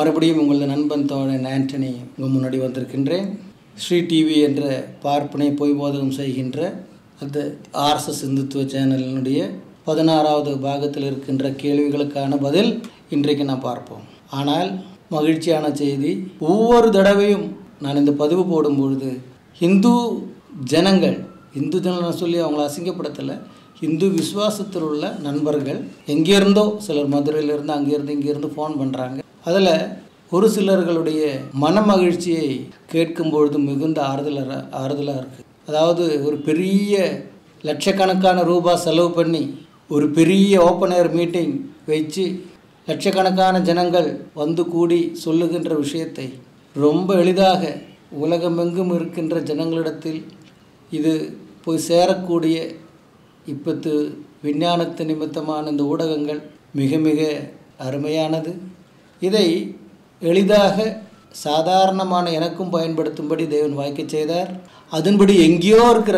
மறுபடியும் உங்களது நண்பன் தோழன் ஆண்டனி உங்கள் முன்னாடி வந்திருக்கின்றேன் ஸ்ரீ டிவி என்ற பார்ப்பனை பொய் போதகம் செய்கின்ற அந்த ஆர்எஸ்எஸ் இந்துத்துவ சேனலினுடைய பதினாறாவது பாகத்தில் இருக்கின்ற கேள்விகளுக்கான பதில் இன்றைக்கு நான் பார்ப்போம் ஆனால் மகிழ்ச்சியான செய்தி ஒவ்வொரு தடவையும் நான் இந்த பதிவு போடும் பொழுது இந்து ஜனங்கள் இந்து ஜனங்கள் சொல்லி அவங்கள அசிங்கப்படுத்தலை இந்து விசுவாசத்தில் உள்ள நண்பர்கள் எங்கேருந்தோ சிலர் மதுரையிலேருந்து அங்கேருந்து இங்கேருந்து ஃபோன் பண்ணுறாங்க அதில் ஒரு சிலர்களுடைய மன மகிழ்ச்சியை கேட்கும் பொழுது மிகுந்த ஆறுதலாக ஆறுதலாக இருக்குது அதாவது ஒரு பெரிய லட்சக்கணக்கான ரூபாய் செலவு பண்ணி ஒரு பெரிய ஓப்பன் ஏர் மீட்டிங் வச்சு லட்சக்கணக்கான ஜனங்கள் வந்து கூடி சொல்லுகின்ற விஷயத்தை ரொம்ப எளிதாக உலகமெங்கும் இருக்கின்ற ஜனங்களிடத்தில் இது போய் சேரக்கூடிய இப்பத்து விஞ்ஞானத்து நிமித்தமான இந்த ஊடகங்கள் மிக மிக அருமையானது இதை எளிதாக சாதாரணமான எனக்கும் பயன்படுத்தும்படி தேவன் வாய்க்க செய்தார் அதன்படி எங்கேயோ இருக்கிற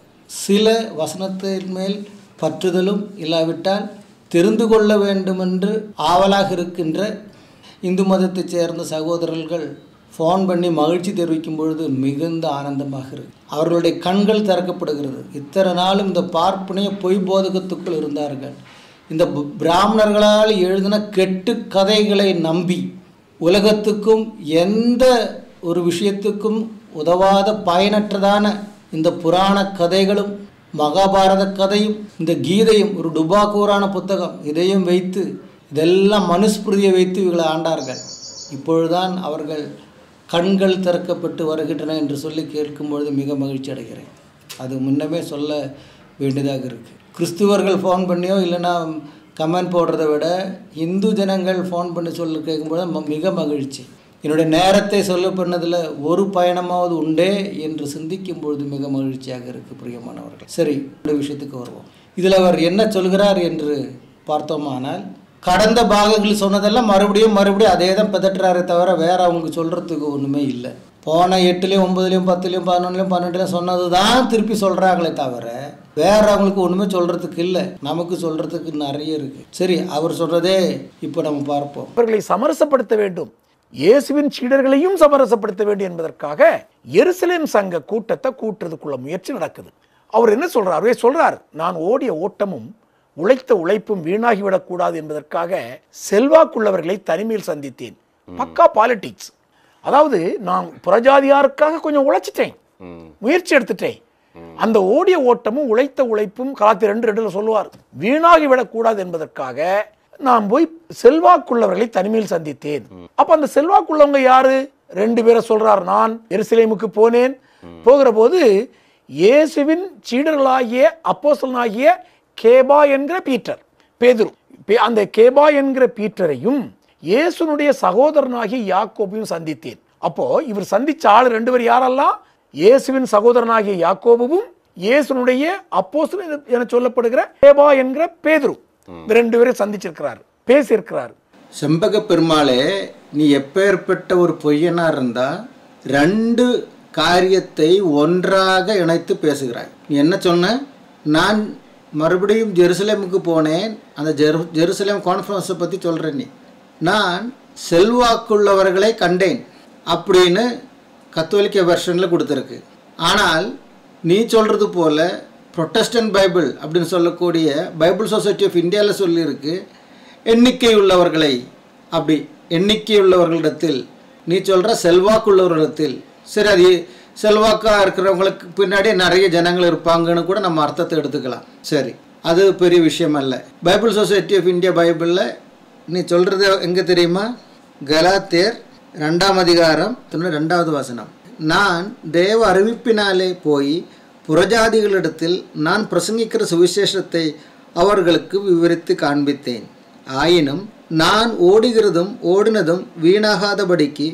சில வசனத்தின் மேல் பற்றுதலும் இல்லாவிட்டால் தெரிந்து கொள்ள வேண்டுமென்று ஆவலாக இருக்கின்ற இந்து மதத்தைச் சேர்ந்த சகோதரர்கள் ஃபோன் பண்ணி மகிழ்ச்சி தெரிவிக்கும் பொழுது மிகுந்த ஆனந்தமாக இருக்கு அவர்களுடைய கண்கள் திறக்கப்படுகிறது இத்தனை நாளும் இந்த பார்ப்பனைய பொய் போதகத்துக்குள் இருந்தார்கள் இந்த ப- பிராமணர்களால் எழுதின கெட்டு கதைகளை நம்பி உலகத்துக்கும் எந்த ஒரு விஷயத்துக்கும் உதவாத பயனற்றதான இந்த புராண கதைகளும் மகாபாரத கதையும் இந்த கீதையும் ஒரு டுபாக்கூரான புத்தகம் இதையும் வைத்து இதெல்லாம் மனுஸ்மிருதியை வைத்து இவர்களை ஆண்டார்கள் இப்பொழுதுதான் அவர்கள் கண்கள் திறக்கப்பட்டு வருகின்றன என்று சொல்லி கேட்கும்பொழுது மிக மகிழ்ச்சி அடைகிறேன் அது முன்னமே சொல்ல வேண்டியதாக இருக்குது கிறிஸ்துவர்கள் ஃபோன் பண்ணியோ இல்லைன்னா கமெண்ட் போடுறதை விட இந்து ஜனங்கள் ஃபோன் பண்ணி சொல்ல கேட்கும்போது ம- மிக மகிழ்ச்சி என்னுடைய நேரத்தை சொல்ல பண்ணதில் ஒரு பயணமாவது உண்டே என்று சிந்திக்கும் பொழுது மிக மகிழ்ச்சியாக இருக்குது பிரியமானவர்கள் சரி இந்த விஷயத்துக்கு வருவோம் இதில் அவர் என்ன சொல்கிறார் என்று பார்த்தோமானால் கடந்த பாகங்கள் சொன்னதெல்லாம் மறுபடியும் மறுபடியும் அதே தான் பிதட்டுறாரே தவிர வேற அவங்களுக்கு சொல்கிறதுக்கு ஒன்றுமே இல்லை போன எட்டுலேயும் ஒன்பதுலேயும் பத்துலேயும் பதினொன்றுலையும் பன்னெண்டுலையும் சொன்னது தான் திருப்பி சொல்கிறாங்களே தவிர வேற அவங்களுக்கு ஒன்றுமே சொல்கிறதுக்கு இல்லை நமக்கு சொல்கிறதுக்கு நிறைய இருக்குது சரி அவர் சொல்கிறதே இப்போ நம்ம பார்ப்போம் அவர்களை சமரசப்படுத்த வேண்டும் இயேசுவின் சீடர்களையும் சமரசப்படுத்த வேண்டும் என்பதற்காக எருசலேம் சங்க கூட்டத்தை கூட்டுறதுக்குள்ள முயற்சி நடக்குது அவர் என்ன சொல்றார் அவரே சொல்றார் நான் ஓடிய ஓட்டமும் உழைத்த உழைப்பும் வீணாகிவிடக் கூடாது என்பதற்காக செல்வாக்குள்ளவர்களை தனிமையில் சந்தித்தேன் பக்கா பாலிடிக்ஸ் அதாவது நான் புறஜாதியாருக்காக கொஞ்சம் உழைச்சிட்டேன் முயற்சி எடுத்துட்டேன் அந்த ஓடிய ஓட்டமும் உழைத்த உழைப்பும் கலாத்தி ரெண்டு ரெண்டுல சொல்லுவார் வீணாகி விடக்கூடாது என்பதற்காக நான் போய் செல்வாக்குள்ளவர்களை தனிமையில் சந்தித்தேன் அப்ப அந்த செல்வாக்குள்ளவங்க யாரு ரெண்டு பேரை சொல்றார் நான் எருசலேமுக்கு போனேன் போகிற போது இயேசுவின் சீடர்களாகிய அப்போஸ்தலனாகிய கேபா என்கிற பீட்டர் பேதுரு பே- அந்த கேபா என்கிற பீட்டரையும் இயேசுனுடைய சகோதரனாகிய யாக்கோபையும் சந்தித்தேன் அப்போ இவர் சந்திச்ச ஆள் ரெண்டு பேர் யாரெல்லாம் இயேசுவின் சகோதரனாகிய யாக்கோபுவும் இயேசுனுடைய அப்போஸ்தலன் என சொல்லப்படுகிற கேபா என்கிற பேதுரு இந்த ரெண்டு பேரும் சந்திச்சிருக்கிறார் பேசியிருக்கிறார் செம்பக பெருமாளே நீ எப்பேற்பட்ட ஒரு பொய்யனா இருந்தா ரெண்டு காரியத்தை ஒன்றாக இணைத்து பேசுகிறாய் நீ என்ன சொன்ன நான் மறுபடியும் ஜெருசலேமுக்கு போனேன் அந்த ஜெரு ஜெருசலேம் கான்ஃபரன்ஸை பற்றி சொல்கிறேன் நீ நான் செல்வாக்குள்ளவர்களை கண்டேன் அப்படின்னு கத்தோலிக்க வெர்ஷனில் கொடுத்துருக்கு ஆனால் நீ சொல்கிறது போல ப்ரொட்டஸ்டன்ட் பைபிள் அப்படின்னு சொல்லக்கூடிய பைபிள் சொசைட்டி ஆஃப் இந்தியாவில் சொல்லியிருக்கு எண்ணிக்கை உள்ளவர்களை அப்படி எண்ணிக்கை உள்ளவர்களிடத்தில் நீ சொல்கிற செல்வாக்குள்ளவர்களிடத்தில் சரி அது செல்வாக்காக இருக்கிறவங்களுக்கு பின்னாடி நிறைய ஜனங்கள் இருப்பாங்கன்னு கூட நம்ம அர்த்தத்தை எடுத்துக்கலாம் சரி அது பெரிய விஷயம் அல்ல பைபிள் சொசைட்டி ஆஃப் இந்தியா பைபிளில் நீ சொல்கிறது எங்கே தெரியுமா கலாத்தியர் ரெண்டாம் அதிகாரம் தொண்ணூறு ரெண்டாவது வசனம் நான் தேவ அறிவிப்பினாலே போய் புறஜாதிகளிடத்தில் நான் பிரசங்கிக்கிற சுவிசேஷத்தை அவர்களுக்கு விவரித்து காண்பித்தேன் ஆயினும் நான் ஓடுகிறதும் ஓடினதும் வீணாகாதபடிக்கு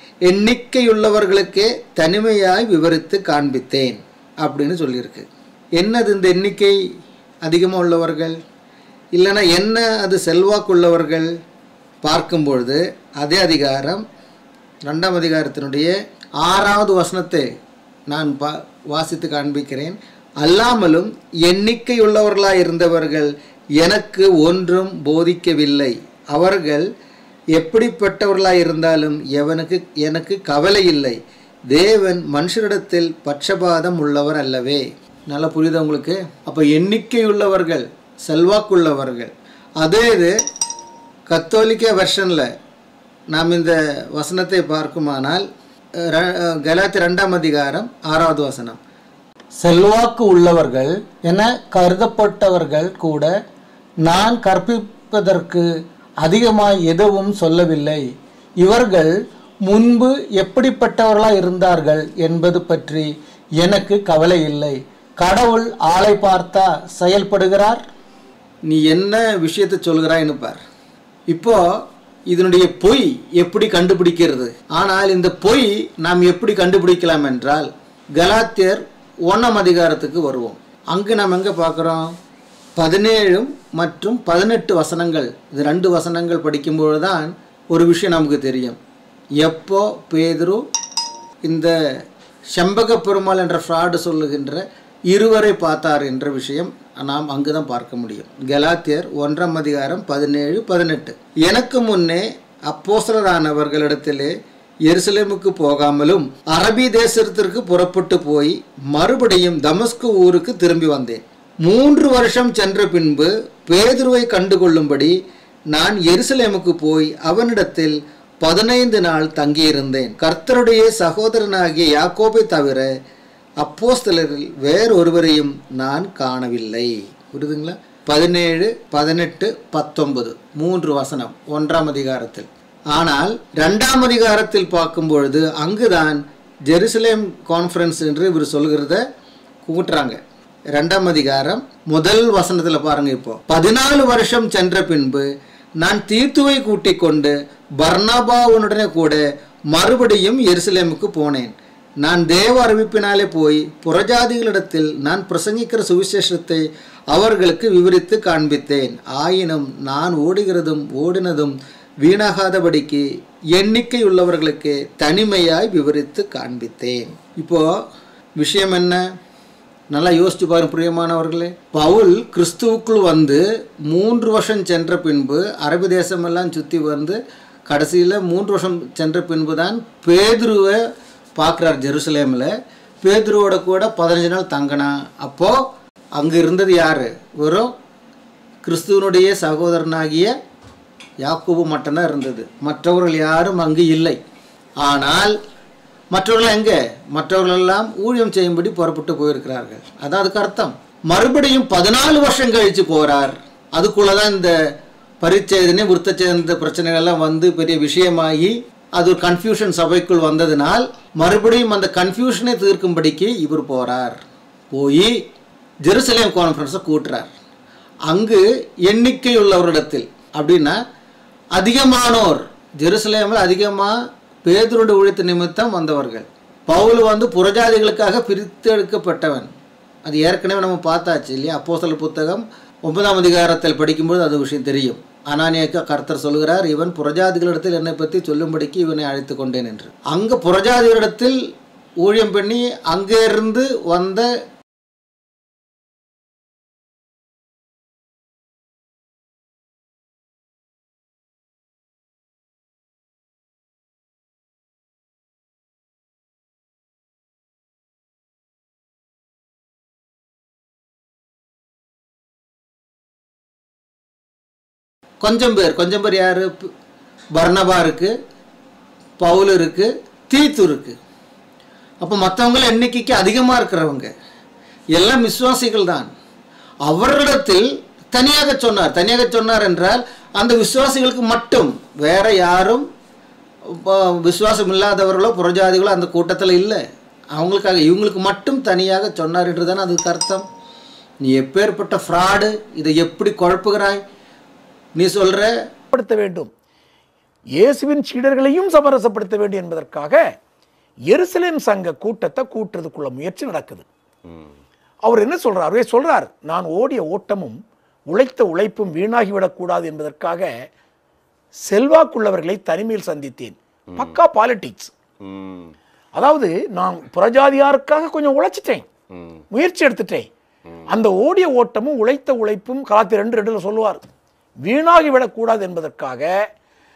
எண்ணிக்கையுள்ளவர்களுக்கே தனிமையாய் விவரித்து காண்பித்தேன் அப்படின்னு சொல்லியிருக்கு என்னது இந்த எண்ணிக்கை அதிகமாக உள்ளவர்கள் இல்லைன்னா என்ன அது செல்வாக்குள்ளவர்கள் பார்க்கும்பொழுது அதே அதிகாரம் ரெண்டாம் அதிகாரத்தினுடைய ஆறாவது வசனத்தை நான் பா வாசித்து காண்பிக்கிறேன் அல்லாமலும் எண்ணிக்கையுள்ளவர்களாய் இருந்தவர்கள் எனக்கு ஒன்றும் போதிக்கவில்லை அவர்கள் எப்படிப்பட்டவர்களாய் இருந்தாலும் எவனுக்கு எனக்கு கவலை இல்லை தேவன் மனுஷரிடத்தில் பட்சபாதம் உள்ளவர் அல்லவே நல்லா புரியுதா உங்களுக்கு அப்போ எண்ணிக்கையுள்ளவர்கள் செல்வாக்குள்ளவர்கள் அதே இது கத்தோலிக்க வெர்ஷனில் நாம் இந்த வசனத்தை பார்க்குமானால் ர- கலாத்தி ரெண்டாம் அதிகாரம் ஆறாவது வசனம் செல்வாக்கு உள்ளவர்கள் என கருதப்பட்டவர்கள் கூட நான் கற்பிப்பதற்கு அதிகமாய் எதுவும் சொல்லவில்லை இவர்கள் முன்பு எப்படிப்பட்டவர்களாய் இருந்தார்கள் என்பது பற்றி எனக்கு கவலை இல்லை கடவுள் ஆளை பார்த்தா செயல்படுகிறார் நீ என்ன விஷயத்தை சொல்கிறாய்னு பார் இப்போ இதனுடைய பொய் எப்படி கண்டுபிடிக்கிறது ஆனால் இந்த பொய் நாம் எப்படி கண்டுபிடிக்கலாம் என்றால் கலாத்தியர் ஒன்றாம் அதிகாரத்துக்கு வருவோம் அங்கு நாம் எங்கே பார்க்குறோம் பதினேழும் மற்றும் பதினெட்டு வசனங்கள் இது ரெண்டு வசனங்கள் படிக்கும்பொழுது தான் ஒரு விஷயம் நமக்கு தெரியும் எப்போ பேதுரு இந்த செம்பக பெருமாள் என்ற ஃப்ராடு சொல்லுகின்ற இருவரை பார்த்தார் என்ற விஷயம் நாம் அங்கு தான் பார்க்க முடியும் கலாத்தியர் ஒன்றாம் அதிகாரம் பதினேழு பதினெட்டு எனக்கு முன்னே அப்போசலரானவர்களிடத்திலே எருசலேமுக்கு போகாமலும் அரபி தேசத்திற்கு புறப்பட்டு போய் மறுபடியும் தமஸ்கு ஊருக்கு திரும்பி வந்தேன் மூன்று வருஷம் சென்ற பின்பு பேதுருவை கண்டுகொள்ளும்படி நான் எருசலேமுக்கு போய் அவனிடத்தில் பதினைந்து நாள் தங்கியிருந்தேன் கர்த்தருடைய சகோதரனாகிய யாக்கோபை தவிர அப்போஸ்தலரில் வேறொருவரையும் நான் காணவில்லை புரியுதுங்களா பதினேழு பதினெட்டு பத்தொன்பது மூன்று வசனம் ஒன்றாம் அதிகாரத்தில் ஆனால் ரெண்டாம் அதிகாரத்தில் பார்க்கும் பொழுது அங்குதான் ஜெருசலேம் கான்ஃபரன்ஸ் என்று இவர் சொல்கிறத கூட்டுறாங்க ரெண்டாம் அதிகாரம் முதல் வசனத்தில் பாருங்க இப்போ பதினாலு வருஷம் சென்ற பின்பு நான் தீர்த்துவை கூட்டிக் கொண்டு பர்னபாவுடனே கூட மறுபடியும் எருசலேமுக்கு போனேன் நான் தேவ அறிவிப்பினாலே போய் புறஜாதிகளிடத்தில் நான் பிரசங்கிக்கிற சுவிசேஷத்தை அவர்களுக்கு விவரித்து காண்பித்தேன் ஆயினும் நான் ஓடுகிறதும் ஓடினதும் வீணாகாதபடிக்கு எண்ணிக்கை உள்ளவர்களுக்கு தனிமையாய் விவரித்து காண்பித்தேன் இப்போ விஷயம் என்ன நல்லா யோசிச்சு பாருங்க பிரியமானவர்களே பவுல் கிறிஸ்துவுக்குள் வந்து மூன்று வருஷம் சென்ற பின்பு அரபி தேசமெல்லாம் சுற்றி வந்து கடைசியில் மூன்று வருஷம் சென்ற பின்பு தான் பேதுருவை பார்க்குறார் ஜெருசலேமில் பேதுருவோட கூட பதினஞ்சு நாள் தங்கினா அப்போது அங்கே இருந்தது யார் வெறும் கிறிஸ்துவனுடைய சகோதரனாகிய யாக்கோபு மட்டும்தான் இருந்தது மற்றவர்கள் யாரும் அங்கு இல்லை ஆனால் மற்றவர்கள் எங்கே மற்றவர்கள் எல்லாம் ஊழியம் செய்யும்படி புறப்பட்டு போயிருக்கிறார்கள் அதான் அதுக்கு அர்த்தம் மறுபடியும் பதினாலு வருஷம் கழிச்சு போறார் அதுக்குள்ளதான் இந்த பரிச்சேதனை விருத்தச்சேதன பிரச்சனைகள் எல்லாம் வந்து பெரிய விஷயமாகி அது ஒரு கன்ஃபியூஷன் சபைக்குள் வந்ததினால் மறுபடியும் அந்த கன்ஃபியூஷனை தீர்க்கும்படிக்கு இவர் போறார் போய் ஜெருசலேம் கான்ஃபரன்ஸை கூட்டுறார் அங்கு எண்ணிக்கை உள்ளவரிடத்தில் அப்படின்னா அதிகமானோர் ஜெருசலேமில் அதிகமாக பேதருடைய ஊழியத்து நிமித்தம் வந்தவர்கள் பவுல் வந்து புறஜாதிகளுக்காக பிரித்தெடுக்கப்பட்டவன் அது ஏற்கனவே நம்ம பார்த்தாச்சு இல்லையா அப்போஸ்தலர் புத்தகம் ஒன்பதாம் அதிகாரத்தில் படிக்கும்போது அது விஷயம் தெரியும் அனானியக்க கர்த்தர் சொல்கிறார் இவன் புறஜாதிகளிடத்தில் என்னை பற்றி சொல்லும்படிக்கு இவனை அழைத்து கொண்டேன் என்று அங்கே புறஜாதிகளிடத்தில் ஊழியம் பண்ணி அங்கே இருந்து வந்த கொஞ்சம் பேர் கொஞ்சம் பேர் யார் பர்னபா இருக்கு பவுல் இருக்கு தீத்து இருக்கு அப்போ மற்றவங்கள எண்ணிக்கைக்கு அதிகமாக இருக்கிறவங்க எல்லாம் விசுவாசிகள் தான் அவர்களிடத்தில் தனியாக சொன்னார் தனியாக சொன்னார் என்றால் அந்த விசுவாசிகளுக்கு மட்டும் வேற யாரும் இப்போ விசுவாசம் இல்லாதவர்களோ புறஜாதிகளோ அந்த கூட்டத்தில் இல்லை அவங்களுக்காக இவங்களுக்கு மட்டும் தனியாக சொன்னார் என்று தானே அதுக்கு அர்த்தம் நீ எப்பேற்பட்ட ஃப்ராடு இதை எப்படி குழப்புகிறாய் நீ சொல்ற படுத்த வேண்டும் இயேசுவின் சீடர்களையும் சமரசப்படுத்த வேண்டும் என்பதற்காக எருசலேம் சங்க கூட்டத்தை கூட்டுறதுக்குள்ள முயற்சி நடக்குது அவர் என்ன சொல்றார் அவரே சொல்றார் நான் ஓடிய ஓட்டமும் உழைத்த உழைப்பும் வீணாகிவிடக்கூடாது என்பதற்காக செல்வாக்குள்ளவர்களை தனிமையில் சந்தித்தேன் பக்கா பாலிடிக்ஸ் ம் அதாவது நான் புறஜாதியாருக்காக கொஞ்சம் உழைச்சிட்டேன் ம் முயற்சி எடுத்துட்டேன் அந்த ஓடிய ஓட்டமும் உழைத்த உழைப்பும் காலத்து ரெண்டு ரெண்டுல சொல்லுவார் வீணாகி விடக்கூடாது என்பதற்காக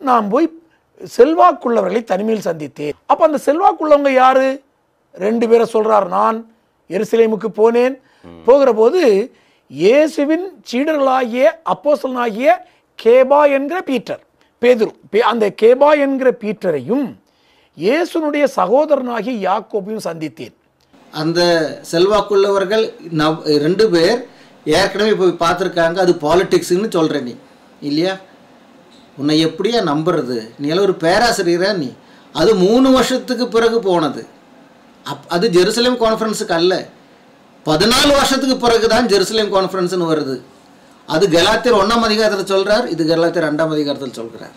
நான் போய் செல்வாக்குள்ளவர்களை தனிமையில் சந்தித்தேன் அப்ப அந்த செல்வாக்குள்ளவங்க யாரு ரெண்டு பேரை சொல்றார் நான் எருசலேமுக்கு போனேன் போகிற போது இயேசுவின் சீடர்களாகிய அப்போஸ்தலனாகிய கேபா என்கிற பீட்டர் பேதுரு பே- அந்த கேபா என்கிற பீட்டரையும் இயேசுனுடைய சகோதரனாகிய யாக்கோபையும் சந்தித்தேன் அந்த செல்வாக்குள்ளவர்கள் நவ் ரெண்டு பேர் ஏற்கனவே போய் பார்த்துருக்காங்க அது பாலிடிக்ஸ்னு சொல்கிற நீ இல்லையா உன்னை எப்படியா நம்புறது நீ எல்லாம் ஒரு பேராசிரியரா நீ அது மூணு வருஷத்துக்கு பிறகு போனது அப் அது ஜெருசலேம் கான்ஃபரன்ஸுக்கு அல்ல பதினாலு வருஷத்துக்கு பிறகு தான் ஜெருசலேம் கான்ஃபரன்ஸ்னு வருது அது கலாத்தியர் ஒன்றாம் அதிகாரத்தில் சொல்கிறார் இது கலாத்தியர் ரெண்டாம் அதிகாரத்தில் சொல்கிறார்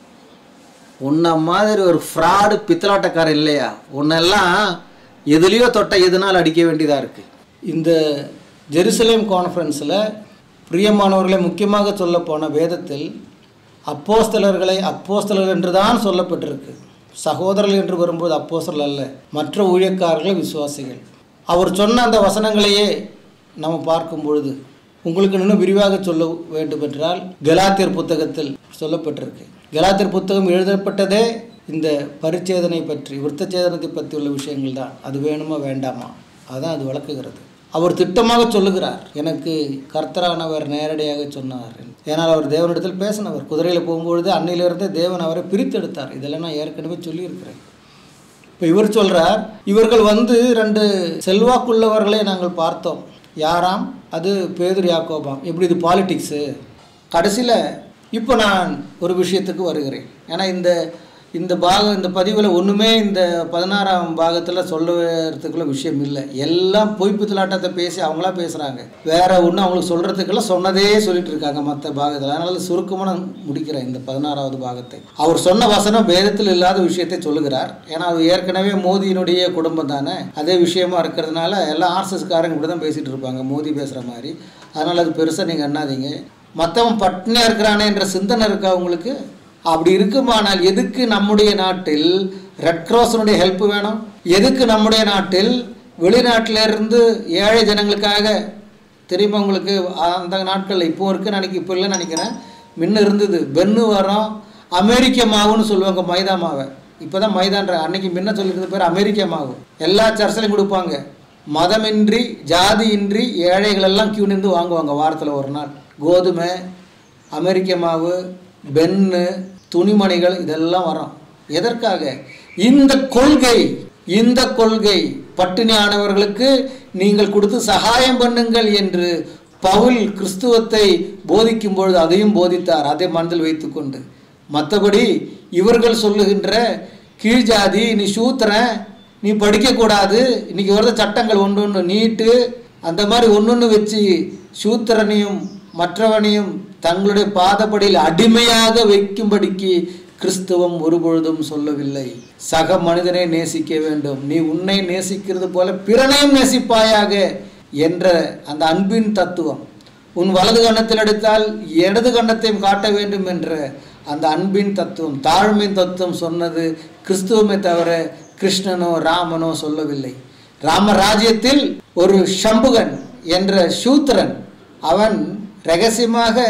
உன்ன மாதிரி ஒரு ஃப்ராடு பித்தலாட்டக்காரன் இல்லையா உன்னெல்லாம் எதுலேயோ தொட்ட எதுனால் அடிக்க வேண்டியதாக இருக்குது இந்த ஜெருசலேம் கான்ஃபரன்ஸில் பிரியமானவர்களை முக்கியமாக சொல்லப்போன வேதத்தில் அப்போஸ்தலர்களை அப்போஸ்தலர் என்று தான் சொல்லப்பட்டிருக்கு சகோதரர்கள் என்று வரும்போது அப்போஸ்தலர் அல்ல மற்ற ஊழியக்காரர்கள் விசுவாசிகள் அவர் சொன்ன அந்த வசனங்களையே நம்ம பார்க்கும் பொழுது உங்களுக்கு இன்னும் விரிவாக சொல்ல வேண்டும் என்றால் கலாத்தியர் புத்தகத்தில் சொல்லப்பட்டிருக்கு கலாத்தியர் புத்தகம் எழுதப்பட்டதே இந்த பரிச்சேதனை பற்றி விருத்தச்சேதனத்தை பற்றி உள்ள விஷயங்கள் தான் அது வேணுமா வேண்டாமா அதான் அது விளக்குகிறது அவர் திட்டமாக சொல்லுகிறார் எனக்கு கர்த்தரானவர் நேரடியாக சொன்னார் ஏனால் அவர் தேவனிடத்தில் பேசினவர் குதிரையில் போகும்பொழுது அன்னையிலிருந்தே தேவன் அவரை பிரித்தெடுத்தார் இதெல்லாம் நான் ஏற்கனவே சொல்லியிருக்கிறேன் இப்போ இவர் சொல்றார் இவர்கள் வந்து ரெண்டு செல்வாக்குள்ளவர்களை நாங்கள் பார்த்தோம் யாராம் அது பேதுரு யாக்கோபாம் எப்படி இது பாலிடிக்ஸு கடைசியில் இப்போ நான் ஒரு விஷயத்துக்கு வருகிறேன் ஏன்னா இந்த இந்த பாகம் இந்த பதிவில் ஒன்றுமே இந்த பதினாறாம் பாகத்தில் சொல்லுறதுக்குள்ள விஷயம் இல்லை எல்லாம் பொய்ப்புத்தலாட்டத்தை பேசி அவங்களா பேசுகிறாங்க வேற ஒன்றும் அவங்களுக்கு சொல்கிறதுக்கெல்லாம் சொன்னதே சொல்லிட்டு இருக்காங்க மற்ற பாகத்தில் அதனால சுருக்கமாக நான் முடிக்கிறேன் இந்த பதினாறாவது பாகத்தை அவர் சொன்ன வசனம் வேதத்தில் இல்லாத விஷயத்தை சொல்லுகிறார் ஏன்னா அது ஏற்கனவே மோதியினுடைய குடும்பம் தானே அதே விஷயமா இருக்கிறதுனால எல்லா ஆர்எஸ்எஸ்காரங்க இப்படி தான் பேசிகிட்டு இருப்பாங்க மோதி பேசுகிற மாதிரி அதனால் அது பெருசாக நீங்கள் எண்ணாதீங்க மற்றவன் பட்னியாக இருக்கிறானே என்ற சிந்தனை இருக்கா உங்களுக்கு அப்படி இருக்குமானால் எதுக்கு நம்முடைய நாட்டில் ரெட் கிராஸினுடைய ஹெல்ப் வேணும் எதுக்கு நம்முடைய நாட்டில் வெளிநாட்டில இருந்து ஏழை ஜனங்களுக்காக தெரியுமா உங்களுக்கு அந்த நாட்களில் இப்போ இருக்குன்னு நினைக்க இப்போ இல்லைன்னு நினைக்கிறேன் முன்ன இருந்தது பென்னு வரோம் அமெரிக்க மாவுன்னு சொல்லுவாங்க மைதா மாவை இப்போ தான் மைதான்ற அன்னைக்கு முன்ன சொல்லிருந்த பேர் அமெரிக்க மாவு எல்லா சர்ச்சிலையும் கொடுப்பாங்க மதமின்றி ஜாதியின்றி ஏழைகள் எல்லாம் கியூ நின்று வாங்குவாங்க வாரத்தில் ஒரு நாள் கோதுமை அமெரிக்க மாவு பென்னு துணிமணிகள் இதெல்லாம் வரும் எதற்காக இந்த கொள்கை இந்த கொள்கை பட்டினியானவர்களுக்கு நீங்கள் கொடுத்து சகாயம் பண்ணுங்கள் என்று பவுல் கிறிஸ்துவத்தை போதிக்கும் பொழுது அதையும் போதித்தார் அதை மனதில் வைத்துக்கொண்டு மற்றபடி இவர்கள் சொல்லுகின்ற கீழ்ஜாதி நீ சூத்திரன் நீ படிக்கக்கூடாது இன்னைக்கு வருத சட்டங்கள் ஒன்று ஒன்று நீட்டு அந்த மாதிரி ஒன்று ஒன்று வச்சு சூத்திரனையும் மற்றவனையும் தங்களுடைய பாதப்படியில் அடிமையாக வைக்கும்படிக்கு கிறிஸ்துவம் ஒருபொழுதும் சொல்லவில்லை சக மனிதனை நேசிக்க வேண்டும் நீ உன்னை நேசிக்கிறது போல பிறனையும் நேசிப்பாயாக என்ற அந்த அன்பின் தத்துவம் உன் வலது கன்னத்தில் எடுத்தால் இடது கன்னத்தையும் காட்ட வேண்டும் என்ற அந்த அன்பின் தத்துவம் தாழ்மையின் தத்துவம் சொன்னது கிறிஸ்துவமே தவிர கிருஷ்ணனோ ராமனோ சொல்லவில்லை ராமராஜ்யத்தில் ஒரு சம்புகன் என்ற சூத்திரன் அவன் ரகசியமாக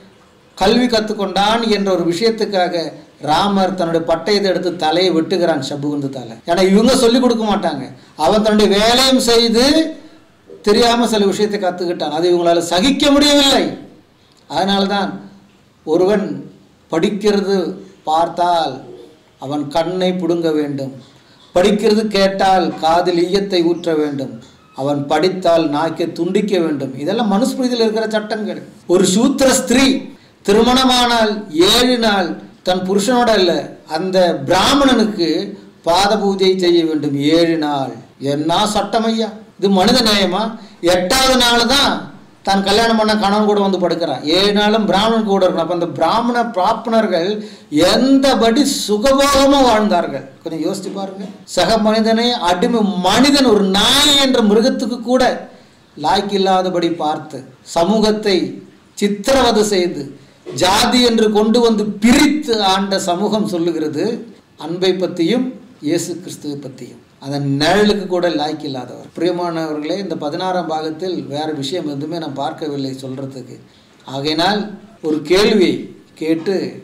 கல்வி கற்றுக்கொண்டான் என்ற ஒரு விஷயத்துக்காக ராமர் தன்னுடைய பட்டயத்தை எடுத்து தலையை வெட்டுகிறான் சம்புகுந்து தலை ஏன்னா இவங்க சொல்லிக் கொடுக்க மாட்டாங்க அவன் தன்னுடைய வேலையும் செய்து தெரியாமல் சில விஷயத்தை கற்றுக்கிட்டான் அது இவங்களால சகிக்க முடியவில்லை அதனால்தான் ஒருவன் படிக்கிறது பார்த்தால் அவன் கண்ணை பிடுங்க வேண்டும் படிக்கிறது கேட்டால் காதில் ஈயத்தை ஊற்ற வேண்டும் அவன் படித்தால் நாக்கை துண்டிக்க வேண்டும் இதெல்லாம் மனுஸ்மிருதியில் இருக்கிற சட்டங்கள் ஒரு சூத்திர ஸ்திரீ திருமணமானால் ஏழு நாள் தன் புருஷனோட இல்லை அந்த பிராமணனுக்கு பாத பூஜை செய்ய வேண்டும் ஏழு நாள் என்ன சட்டம் ஐயா இது மனித நியாயமா எட்டாவது நாள் தான் தான் கல்யாணம் பண்ண கணவன் கூட வந்து படுக்கிறான் ஏழு நாளும் பிராமணன் கூட இருக்கணும் அப்போ அந்த பிராமண பிராப்னர்கள் எந்தபடி சுகபோகமாக வாழ்ந்தார்கள் கொஞ்சம் யோசிச்சு பாருங்க சக மனிதனை அடிமை மனிதன் ஒரு நாய் என்ற மிருகத்துக்கு கூட லாய்க்கு இல்லாதபடி பார்த்து சமூகத்தை சித்திரவதை செய்து ஜாதி என்று கொண்டு வந்து பிரித்து ஆண்ட சமூகம் சொல்லுகிறது அன்பை பற்றியும் இயேசு கிறிஸ்துவை பற்றியும் அந்த நிழலுக்கு கூட லாய்க்கு இல்லாதவர் பிரியமானவர்களே இந்த பதினாறாம் பாகத்தில் வேறு விஷயம் எதுவுமே நான் பார்க்கவில்லை சொல்கிறதுக்கு ஆகையினால் ஒரு கேள்வியை கேட்டு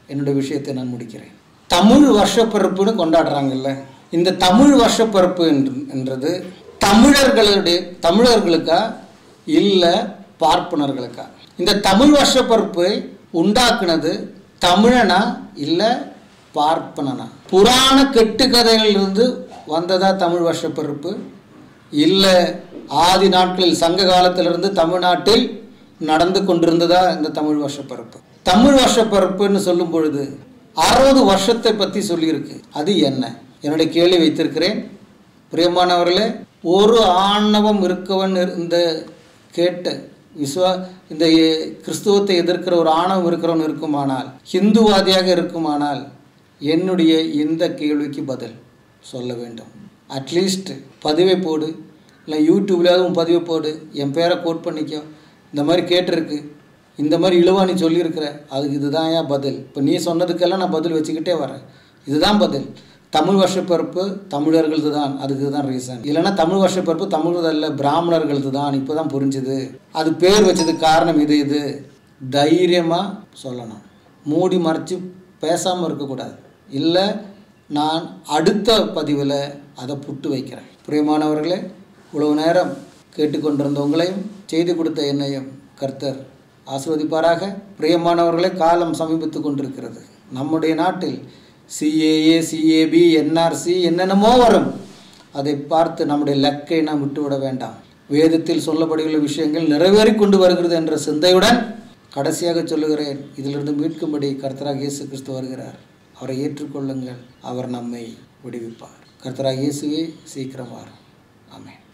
என்னுடைய விஷயத்தை நான் முடிக்கிறேன் தமிழ் வருஷப்பிறப்புன்னு கொண்டாடுறாங்கல்ல இந்த தமிழ் வருஷப்பிறப்பு என்று என்றது தமிழர்களுடைய தமிழர்களுக்கா இல்லை பார்ப்பனர்களுக்கா இந்த தமிழ் வருஷப்பிறப்பை உண்டாக்குனது தமிழனா இல்லை பார்ப்பனனா புராண கெட்டுக்கதைகளிலிருந்து வந்ததா தமிழ் வருஷப்பிறப்பு இல்லை ஆதி நாட்களில் சங்க காலத்திலிருந்து தமிழ்நாட்டில் நடந்து கொண்டிருந்ததா இந்த தமிழ் வருஷப்பிறப்பு தமிழ் வருஷப்பிறப்புன்னு சொல்லும் பொழுது அறுபது வருஷத்தை பற்றி சொல்லியிருக்கு அது என்ன என்னுடைய கேள்வி வைத்திருக்கிறேன் பிரியமானவர்களே ஒரு ஆணவம் இருக்கவன் இந்த கேட்ட விஸ்வா இந்த கிறிஸ்துவத்தை எதிர்க்கிற ஒரு ஆணவம் இருக்கிறவன் இருக்குமானால் ஹிந்துவாதியாக இருக்குமானால் என்னுடைய இந்த கேள்விக்கு பதில் சொல்ல வேண்டும் அட்லீஸ்ட் பதிவை போடு இல்லை யூடியூப்லேயாவது உன் பதிவை போடு என் பேரை கோட் பண்ணிக்கோ இந்த மாதிரி கேட்டிருக்கு இந்த மாதிரி இழுவா நீ சொல்லியிருக்கிற அதுக்கு இதுதான் ஏன் பதில் இப்போ நீ சொன்னதுக்கெல்லாம் நான் பதில் வச்சுக்கிட்டே வரேன் இதுதான் பதில் தமிழ் வருஷப்பிறப்பு தமிழர்களது தான் அதுக்கு தான் ரீசன் இல்லைன்னா தமிழ் வருஷப்பிறப்பு தமிழது அல்ல பிராமணர்களது தான் இப்போ தான் புரிஞ்சுது அது பேர் வச்சதுக்கு காரணம் இது இது தைரியமாக சொல்லணும் மூடி மறைச்சு பேசாமல் இருக்கக்கூடாது இல்லை நான் அடுத்த பதிவில் அதை புட்டு வைக்கிறேன் பிரியமானவர்களே இவ்வளவு நேரம் கேட்டுக்கொண்டிருந்த உங்களையும் செய்து கொடுத்த என்னையும் கர்த்தர் ஆசிர்வதிப்பாராக பிரியமானவர்களே காலம் சமீபித்து கொண்டிருக்கிறது நம்முடைய நாட்டில் சிஏஏ சிஏபி என்ஆர்சி என்னென்னமோ வரும் அதை பார்த்து நம்முடைய லக்கை நாம் விட்டுவிட வேண்டாம் வேதத்தில் சொல்லப்படுகிற விஷயங்கள் நிறைவேறி கொண்டு வருகிறது என்ற சிந்தையுடன் கடைசியாக சொல்லுகிறேன் இதிலிருந்து மீட்கும்படி கர்த்தராக இயேசு கிறிஸ்து வருகிறார் அவரை ஏற்றுக்கொள்ளுங்கள் அவர் நம்மை விடுவிப்பார் கர்த்தராக இயேசுவே சீக்கிரம் வாரும் ஆமென்